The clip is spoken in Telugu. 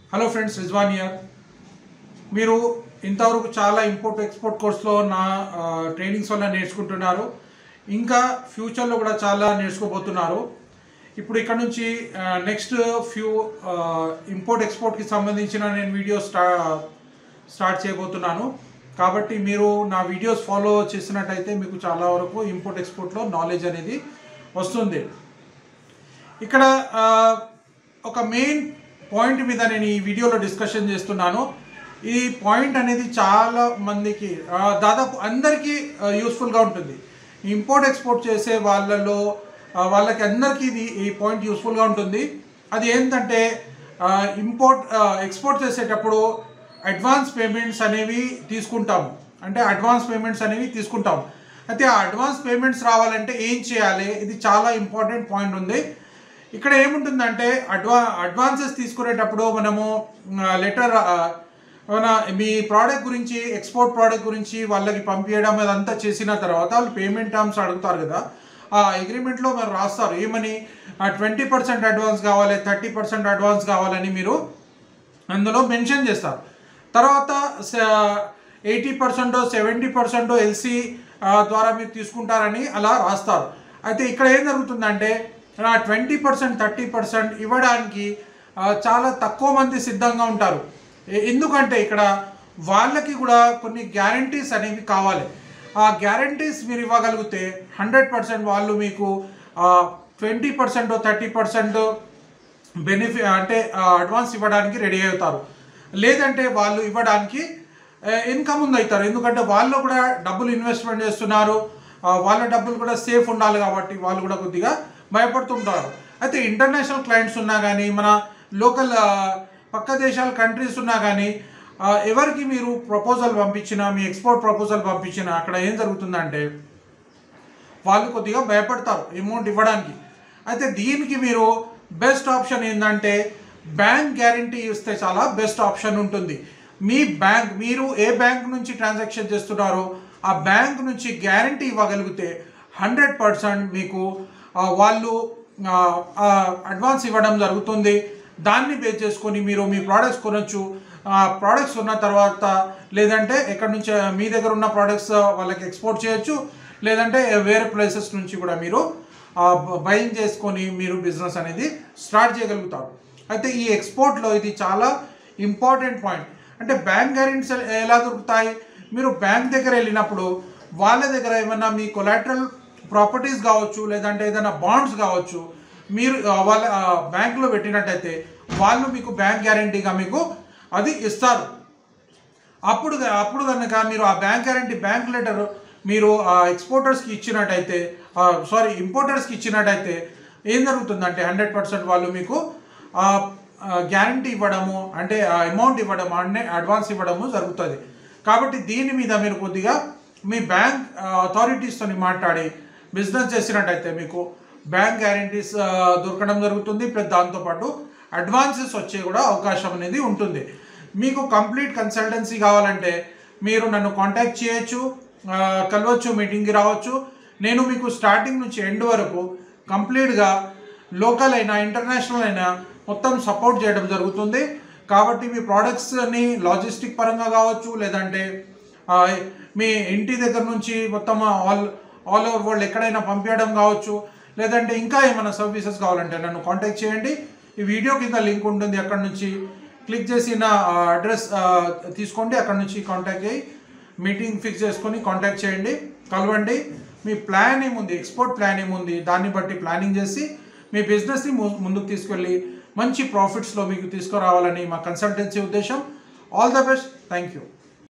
హలో ఫ్రెండ్స్ రిజ్వాన్ ఇయర్ మీరు ఇంతవరకు చాలా ఇంపోర్ట్ ఎక్స్పోర్ట్ కోర్స్లో నా ఆ, ట్రైనింగ్స్ వల్ల నేర్చుకుంటున్నారు ఇంకా ఫ్యూచర్లో కూడా చాలా నేర్చుకోబోతున్నారు ఇప్పుడు ఇక్కడ నుంచి నెక్స్ట్ ఫ్యూ ఇంపోర్ట్ ఎక్స్పోర్ట్కి సంబంధించిన నేను వీడియో స్టా స్టార్ట్ చేయబోతున్నాను కాబట్టి మీరు నా వీడియోస్ ఫాలో చేసినట్టయితే మీకు చాలా వరకు ఇంపోర్ట్ ఎక్స్పోర్ట్లో నాలెడ్జ్ అనేది వస్తుంది ఇక్కడ ఆ, ఒక మెయిన్ పాయింట్ మీద నేను ఈ వీడియోలో డిస్కషన్ చేస్తున్నాను ఈ పాయింట్ అనేది చాలా మందికి ఆ, దాదాపు అందరికీ యూస్ఫుల్గా ఉంటుంది ఇంపోర్ట్ ఎక్స్పోర్ట్ చేసే వాళ్ళలో ఆ, వాళ్ళకి అందరికీ ఇది ఈ పాయింట్ యూస్ఫుల్గా ఉంటుంది అది ఏంటంటే ఇంపోర్ట్ ఎక్స్పోర్ట్ చేసేటప్పుడు అడ్వాన్స్ పేమెంట్స్ అనేవి తీసుకుంటాము అంటే అడ్వాన్స్ పేమెంట్స్ అనేవి తీసుకుంటాము అయితే ఆ అడ్వాన్స్ పేమెంట్స్ రావాలంటే ఏం చేయాలి ఇది చాలా ఇంపార్టెంట్ పాయింట్ ఉంది ఇక్కడ ఏముంటుందంటే అడ్వా అడ్వాన్సెస్ తీసుకునేటప్పుడు మనము లెటర్ మన మీ ప్రోడక్ట్ గురించి ఎక్స్పోర్ట్ ప్రోడక్ట్ గురించి వాళ్ళకి పంపించడం అదంతా చేసిన తర్వాత వాళ్ళు పేమెంట్ టర్మ్స్ అడుగుతారు కదా ఆ అగ్రిమెంట్లో మీరు రాస్తారు ఏమని ట్వంటీ పర్సెంట్ అడ్వాన్స్ కావాలి థర్టీ పర్సెంట్ అడ్వాన్స్ కావాలని మీరు అందులో మెన్షన్ చేస్తారు తర్వాత eighty percent seventy percent LC ద్వారా మీరు తీసుకుంటారని అలా రాస్తారు అయితే ఇక్కడ ఏం జరుగుతుందంటే ట్వంటీ పర్సెంట్ థర్టీ పర్సెంట్ ఇవ్వడానికి ఆ, చాలా తక్కువ మంది సిద్ధంగా ఉంటారు ఎ- ఎందుకంటే ఇక్కడ వాళ్ళకి కూడా కొన్ని గ్యారంటీస్ అనేవి కావాలి ఆ గ్యారంటీస్ మీరు ఇవ్వగలిగితే హండ్రెడ్ పర్సెంట్ వాళ్ళు మీకు twenty percent thirty percent benefit అంటే అడ్వాన్స్ ఇవ్వడానికి రెడీ అవుతారు లేదంటే వాళ్ళు ఇవ్వడానికి ఇన్కమ్ ఉంది అవుతారు ఎందుకంటే వాళ్ళు కూడా డబ్బులు ఇన్వెస్ట్మెంట్ చేస్తున్నారు ఆ, వాళ్ళ డబ్బులు కూడా సేఫ్ ఉండాలి కాబట్టి వాళ్ళు కూడా కొద్దిగా భయపడుతుంటారు అయితే ఇంటర్నేషనల్ క్లయింట్స్ ఉన్నా కానీ మన లోకల్ పక్క దేశాల కంట్రీస్ ఉన్నా కానీ ఆ, ఎవరికి మీరు ప్రపోజల్ పంపించినా మీ ఎక్స్పోర్ట్ ప్రపోజల్ పంపించినా అక్కడ ఏం జరుగుతుందంటే వాళ్ళు కొద్దిగా భయపడతారు అమౌంట్ ఇవ్వడానికి అయితే దీనికి మీరు బెస్ట్ ఆప్షన్ ఏంటంటే బ్యాంక్ గ్యారంటీ ఇస్తే చాలా బెస్ట్ ఆప్షన్ ఉంటుంది మీ బ్యాంక్ మీరు ఏ బ్యాంక్ నుంచి ట్రాన్సాక్షన్ చేస్తున్నారో ఆ బ్యాంక్ నుంచి గ్యారంటీ ఇవ్వగలిగితే హండ్రెడ్ పర్సెంట్ మీకు ఆ, వాళ్ళు అడ్వాన్స్ ఇవ్వడం జరుగుతుంది దాన్ని బేస్ చేసుకొని మీరు మీ ప్రోడక్ట్స్ కొనొచ్చు ప్రోడక్ట్స్ ఉన్న తర్వాత లేదంటే ఎక్కడి నుంచి మీ దగ్గర ఉన్న ప్రోడక్ట్స్ వాళ్ళకి ఎక్స్పోర్ట్ చేయొచ్చు లేదంటే వేరే ప్లేసెస్ నుంచి కూడా మీరు బయింగ్ చేసుకొని మీరు బిజినెస్ అనేది స్టార్ట్ చేయగలుగుతారు అయితే ఈ ఎక్స్పోర్ట్లో ఇది చాలా ఇంపార్టెంట్ పాయింట్ అంటే బ్యాంక్ గ్యారెంటీస్ ఎలా దొరుకుతాయి మీరు బ్యాంక్ దగ్గర వెళ్ళినప్పుడు వాళ్ళ దగ్గర ఏమన్నా మీ కొలాటరల్ ప్రాపర్టీస్ కావచ్చు లేదంటే ఏదైనా బాండ్స్ కావచ్చు మీరు ఆ, వాళ్ళ బ్యాంకులో పెట్టినట్టయితే వాళ్ళు మీకు బ్యాంక్ గ్యారంటీగా మీకు అది ఇస్తారు అప్పుడు అప్పుడు కనుక మీరు ఆ బ్యాంక్ గ్యారంటీ బ్యాంక్ లెటర్ మీరు ఆ ఎక్స్పోర్టర్స్కి ఇచ్చినట్టయితే సారీ ఇంపోర్టర్స్కి ఇచ్చినట్టయితే ఏం జరుగుతుందంటే హండ్రెడ్ పర్సెంట్ వాళ్ళు మీకు గ్యారంటీ ఇవ్వడము అంటే ఆ అమౌంట్ ఇవ్వడము అంటే అడ్వాన్స్ ఇవ్వడము జరుగుతుంది కాబట్టి దీని మీద మీరు కొద్దిగా మీ బ్యాంక్ అథారిటీస్తో మాట్లాడి బిజినెస్ చేసినట్టయితే మీకు బ్యాంక్ గ్యారంటీస్ దొరకడం జరుగుతుంది ప్లస్ దాంతోపాటు అడ్వాన్సెస్ వచ్చే కూడా అవకాశం అనేది ఉంటుంది మీకు కంప్లీట్ కన్సల్టెన్సీ కావాలంటే మీరు నన్ను కాంటాక్ట్ చేయొచ్చు ఆ, కలవచ్చు మీటింగ్కి రావచ్చు నేను మీకు స్టార్టింగ్ నుంచి ఎండ్ వరకు కంప్లీట్గా లోకల్ అయినా ఇంటర్నేషనల్ అయినా మొత్తం సపోర్ట్ చేయడం జరుగుతుంది కాబట్టి మీ ప్రోడక్ట్స్ని లాజిస్టిక్ పరంగా కావచ్చు లేదంటే ఆ, మీ ఇంటి దగ్గర నుంచి మొత్తం ఆల్ ఆల్ ఓవర్ వరల్డ్ ఎక్కడైనా పంపించడం కావచ్చు లేదంటే ఇంకా ఏమైనా సర్వీసెస్ కావాలంటే నన్ను కాంటాక్ట్ చేయండి ఈ వీడియో కింద లింక్ ఉంటుంది అక్కడ నుంచి క్లిక్ చేసి నా అడ్రస్ తీసుకోండి అక్కడ నుంచి కాంటాక్ట్ చేయి మీటింగ్ ఫిక్స్ చేసుకొని కాంటాక్ట్ చేయండి కలవండి మీ ప్లాన్ ఏముంది ఎక్స్పోర్ట్ ప్లాన్ ఏముంది దాన్ని బట్టి ప్లానింగ్ చేసి మీ బిజినెస్ని ము- ముందుకు తీసుకెళ్ళి మంచి ప్రాఫిట్స్లో మీకు తీసుకురావాలని మా కన్సల్టెన్సీ ఉద్దేశం all the best thank you